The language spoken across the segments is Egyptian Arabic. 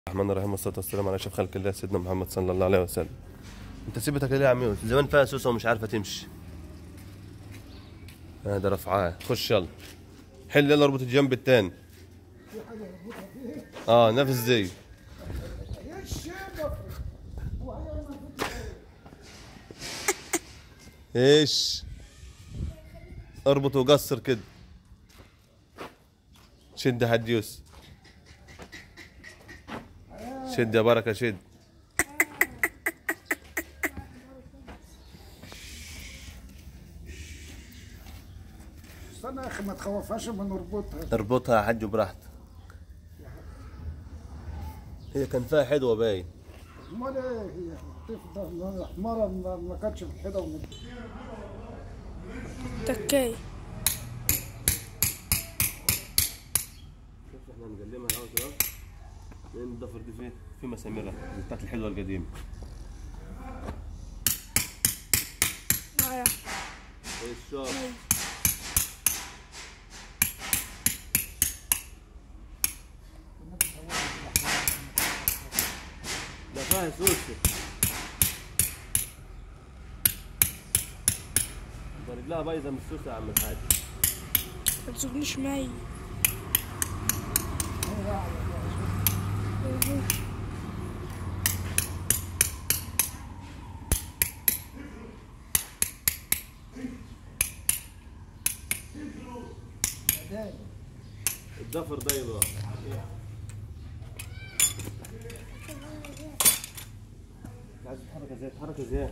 الرحمن الرحيم والصلاة والسلام على أشرف خلق الله سيدنا محمد صلى الله عليه وسلم أنت سيبتك ليه يا عم يوسف زمان فيها سوسة ومش عارفة تمشي هذا رفعاه خش يلا حل يلا اربط الجنب التاني اه نفس زي ايش اربط وقصر كده شد يا حاج يوسف شد يا بركة شد استنى يا اخي ما تخوفهاش اما نربطها اربطها يا حاج براحتك هي كان فيها حدوة باين امال ايه هي تفضل حمارة ما ما كانتش بحيرة ومن- تكاي شوف احنا نقلمها الاول كده لان الضفر دي فيه في مساميرها دي بتاعت الحلوة القديمة معايا ايه الشوط ده فيها سوسة ده رجلها بايظة من السوسة يا عم الحاج ما تزوجنيش معي الضفر ده يضرب عايز تتحرك ازاي تتحرك ازاي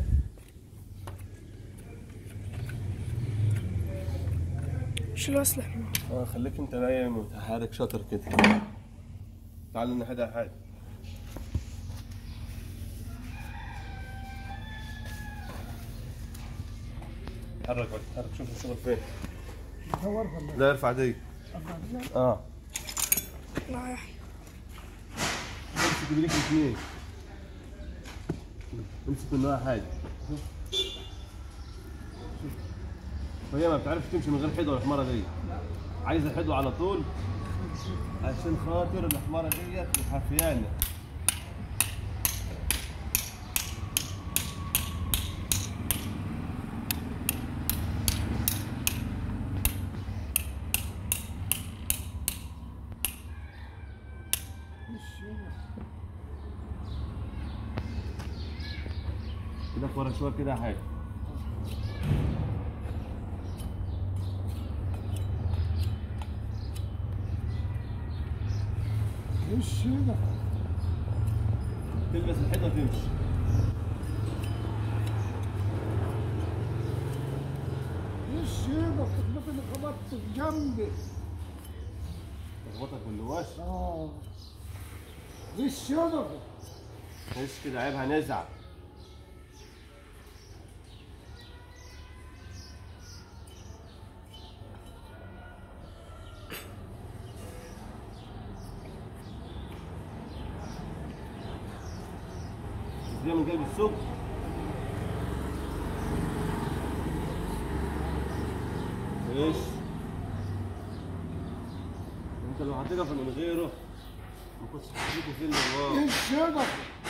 شو الوصلة اه خليك انت نايم وتحرك شاطر كده تعال نحدها حاجه تحرك بقى تحرك شوف الشغل فين دورها اللي- لا ارفع دي اه معايا امسك بايديك الاثنين امسك من واحد حاجه شوف شوف. وهي ما بتعرفش تمشي من غير حدوه الحماره دي عايزه حدوه على طول عشان خاطر الحماره ديت حرفيانه كده ورا شويه كده حاجه ايش هنا تلبس الحيطه تمشي ايش هنا خدمة اللي خبطت في جنبي تخبطك باللواش اه ايش هنا مش كده عيب هنزعل دي من قلب السوق ايش انت لو هتقف من غيره ما كنتش هتجيبه فين الله ايش هنا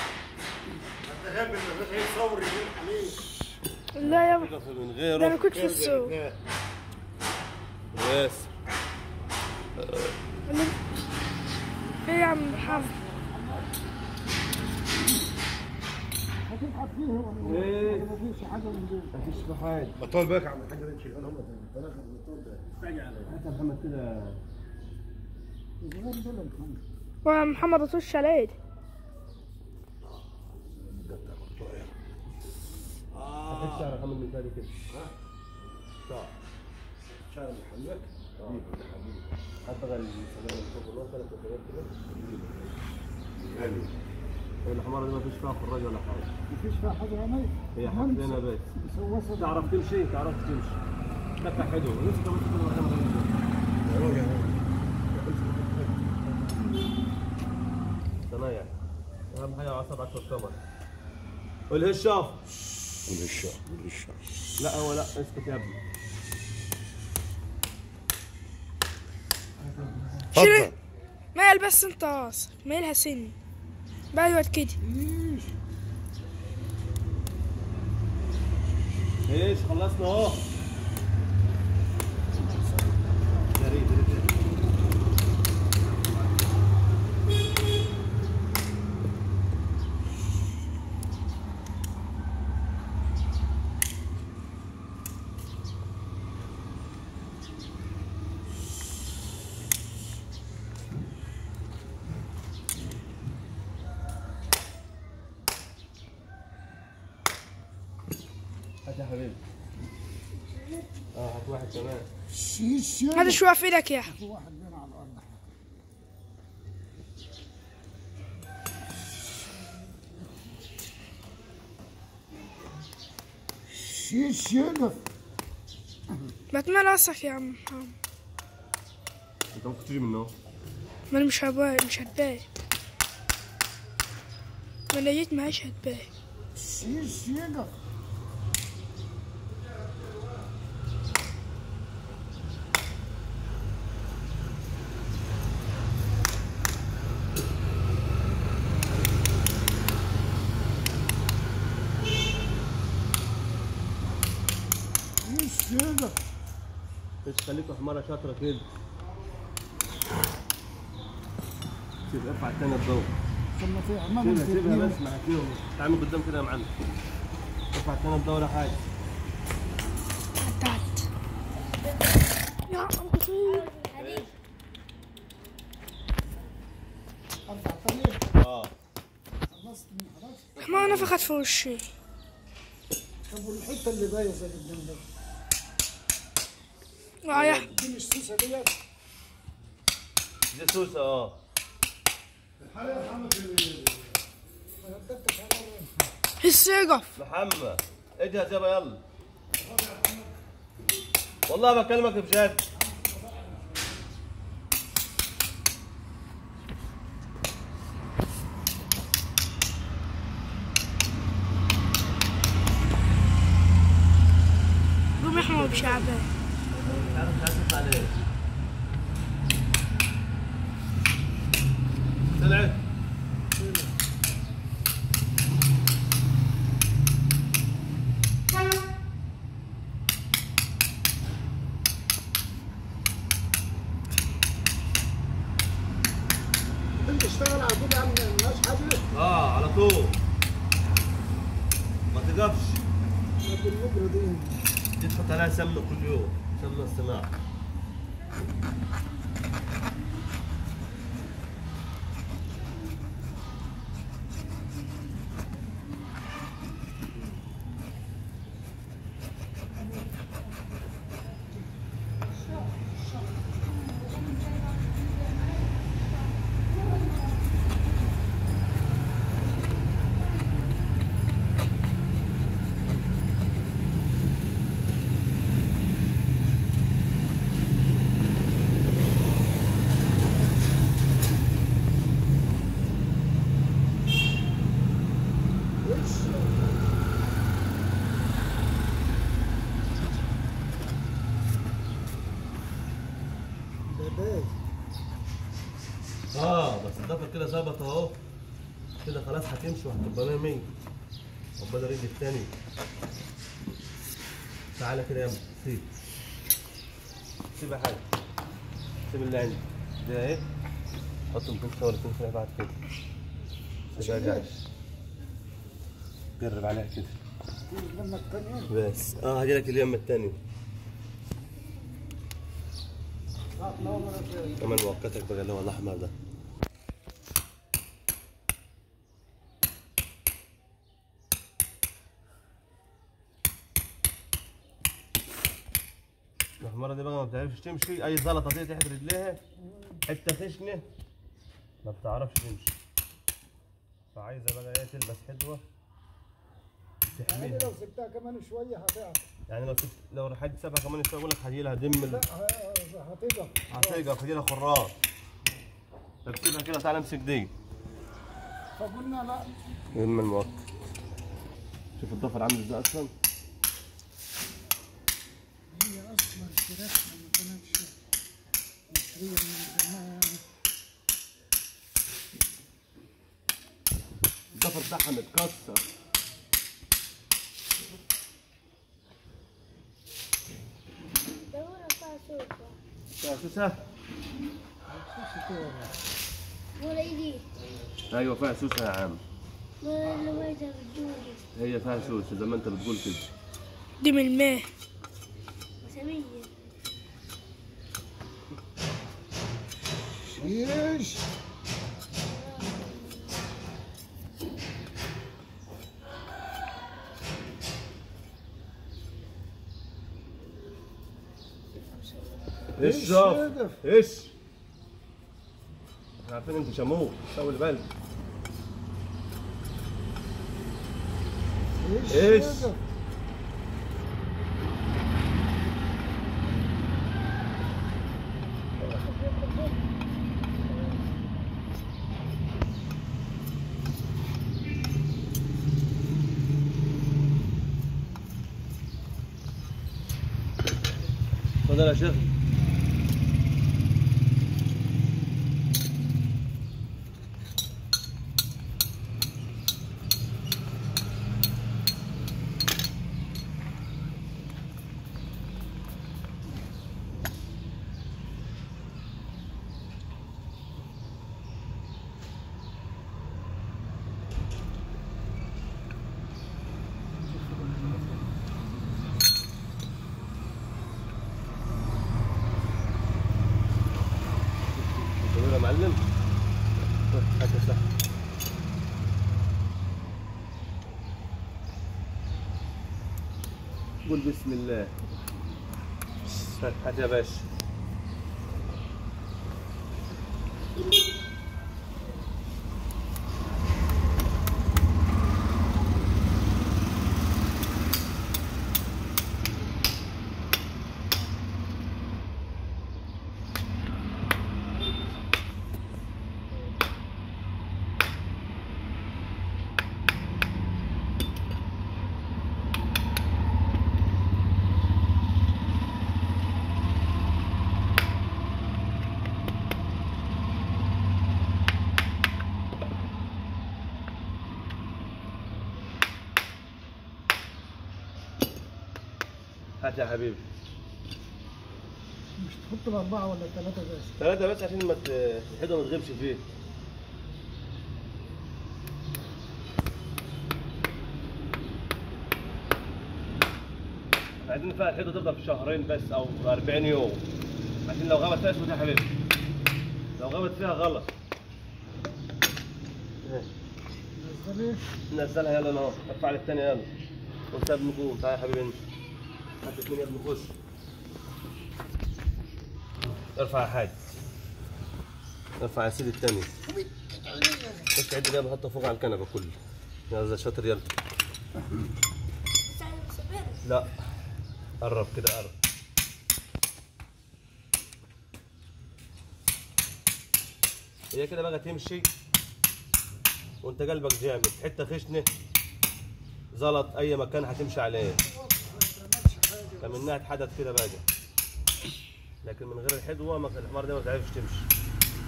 لا يابا تقف من ده انا غيره كنت في السوق بس ايه يا عم محمد هتبحث فيه ولا ايه ما فيش حاجة من دول مفيش في حاجه بطول بالك يا عم الحاج ده نشيل هم ثلاثة بطول ده هات يا محمد كده الزبون دول الخمس ويا محمد اطش عليك هات الشعر يا محمد من تاني كده شارع محلك هات بقى السجاير اللي فوق الراس ثلاث سجاير كده غالي الحمارة دي مفيش فيها خراج ولا حاجة مفيش فيها حاجة هنا هي حاطينها بس مسوسة تعرف تمشي تعرف تمشي تفتح حلو نفسك كمان تكون مكانها صنايع اهم حاجه عصب عشر الثمر والهشاف والهشام والهشام لا هو لا اسكت يا ابني شيل مال بس انت واثق مالها سن بايوت كده ايش ايش خلصنا اهو جري جري جري. هات يا حبيبي اه هات واحد كمان شيش هذا شو في ايدك يا في واحد بين على الارض شيش يقف بتمنى راسك يا عم محمد. انت ممكن تجي منه ما انا مش هباي مش هتباي ما انا جيت معيش هتباي شيش يقف شيش يقف بس خليكوا حمارة شاطرة كده شوف ارفع التاني الضوء ثم في عمام سيبها سيبها الفيديو بس مع اثنين تعمل قدام كده يا معلم ارفع التاني الضوء ولا حاجة تعت يا أبوي. ارفع طريق اه خلصت من خلاص ما نفخت في وشي طب والحته اللي بايظه قدام ده رايح دي مش سوسه ديت دي سوسة اه ما ردتش على السقف محمد اجهز يابا يلا والله بكلمك بجد قوم احمر بشعبان طلعت انت اشتغل على طول يا عم مالهاش حاجه اه على طول ما تقفش لكن النبره دي دي تحط عليها سمنه كل يوم سمنه الصناعه وش ده بايظ اه بس الضفر كده ظبط اهو كده خلاص هتمشي وهتبقى 100 100 عقبال الرجل التاني تعالى كده يا ابني سيب سيب يا حاج سيب اللي عندي ده اهي حط 200 ولا 200 سنه بعد كده سيبها جاهز قرب عليها كده لما الثانيه بس اه هجيلك اليوم الثاني كمان موقتك بقى اللي هو الاحمر ده الحمارة دي بقى ما بتعرفش تمشي اي زلطة دي تحت رجليها حتة خشنة ما بتعرفش تمشي فعايزة بقى ايه تلبس حدوة يعني تحميها لو سبتها كمان شويه هتقع يعني لو سبت لو حد سابها كمان شويه يقول لك هجي لها دم ال- لا ه- هتقع هتلقى هجي لها خراج طب سيبها كده تعالى امسك دي فقلنا لا دم الموقف شوف الضفر عامل ازاي اصلا هي اصلا فراخها ما كانتش مشريه من زمان الضفر بتاعها متكسر دورة فيها سوسة يا سوسه ولا ايدي ايوه فيها سوسه يا عم ولا اللي ويتها بالدوري هي فيها سوسه زي ما انت بتقول كده دي من الماء سمية ايش ايش هدف؟ ايش احنا عارفين انت شموه خلي بالك ايش إيش؟ هدف؟ تفضل يا شيخ تقول يا معلم خد، هات السحب. قول بسم الله هات هات يا باشا هات يا حبيبي مش تحط الأربعة ولا الثلاثة بس ثلاثة بس عشان ما ت- الحيطة ما تغيبش فيه عايزين فيها الحيطة تفضل في شهرين بس أو 40 يوم عشان لو غابت فيها اسود يا حبيبي لو غابت فيها غلط نزل ايه؟ نزلها يلا انا اهو ارفع لي الثانية يلا وانت يا ابن قوم تعالى يا حبيبي انت هات اثنين يا ابن خش ارفع يا حاج ارفع يا سيدي الثانية خش عد جنب حطه فوق على الكنبة كله يلا شاطر يلا لا قرب كده قرب هي كده بقى تمشي وانت قلبك جامد حته خشنه زلط اي مكان هتمشي عليه فمنها اتحدد كده بقى لكن من غير الحدوه ما الحمار ده ما تعرفش تمشي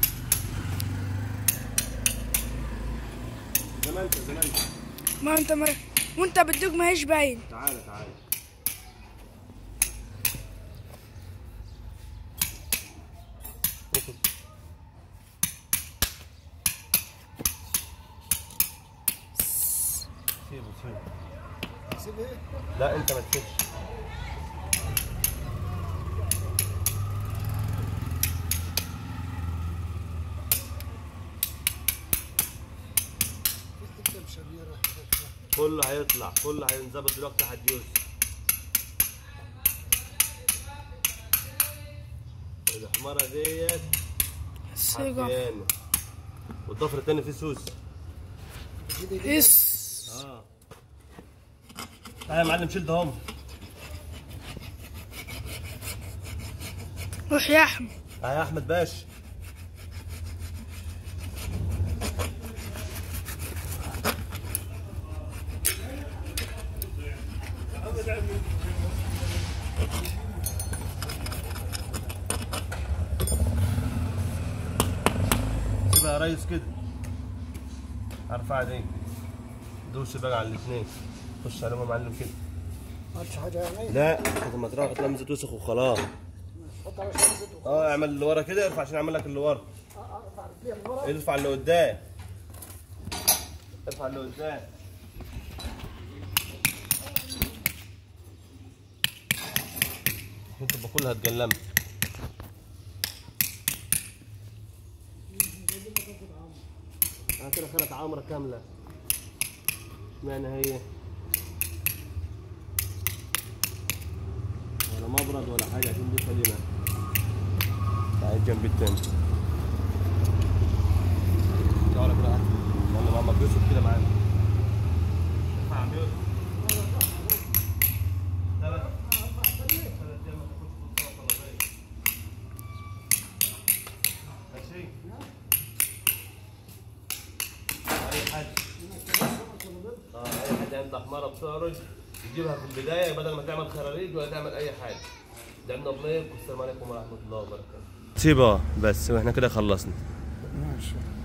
زي ما انت زي ما انت ما انت ما وانت بتدوق ما هيش باين تعالى تعالى اخد. سيبه سيبه سيب ايه؟ لا انت ما تسيبش في حتة مشريرة كله هيطلع كله هينظبط دلوقتي هتجوز الحمارة ديت السيجا حفيانة والضفر التاني فيه سوس اس اه تعالى يا معلم شيل ده هم روح يا احمد تعالى يا احمد باشا سيبها يا ريس كده ارفع دي دوس بقى على الاثنين خش عليهم يا معلم كده ما عادش حاجه يعني لا انت ما تروح تلمس توسخ وخلاص حط على شويه زيت اه اعمل اللي ورا كده ارفع عشان اعمل لك اللي ورا ارفع رجليها من ورا ارفع اللي قدام ارفع اللي قدام انت تبقى كلها اتجلمت انا كده خلت عمرة كاملة اشمعنى هي ولا مبرد ولا حاجة عشان دي سليمة تعال الجنب التاني تعالى كده هات يلا ماما يوسف كده معانا ارفع يا عم يوسف ثلاث ثلاث ايام ما تاكلش فول سلطة ولا بيض. ماشي اي حد اه اي حد عنده حمارة بتعرج يجيبها في البداية بدل ما تعمل خراريج ولا تعمل اي حاجة ده عندنا بليك والسلام عليكم ورحمة الله وبركاته سيبها بس واحنا كده خلصنا ماشي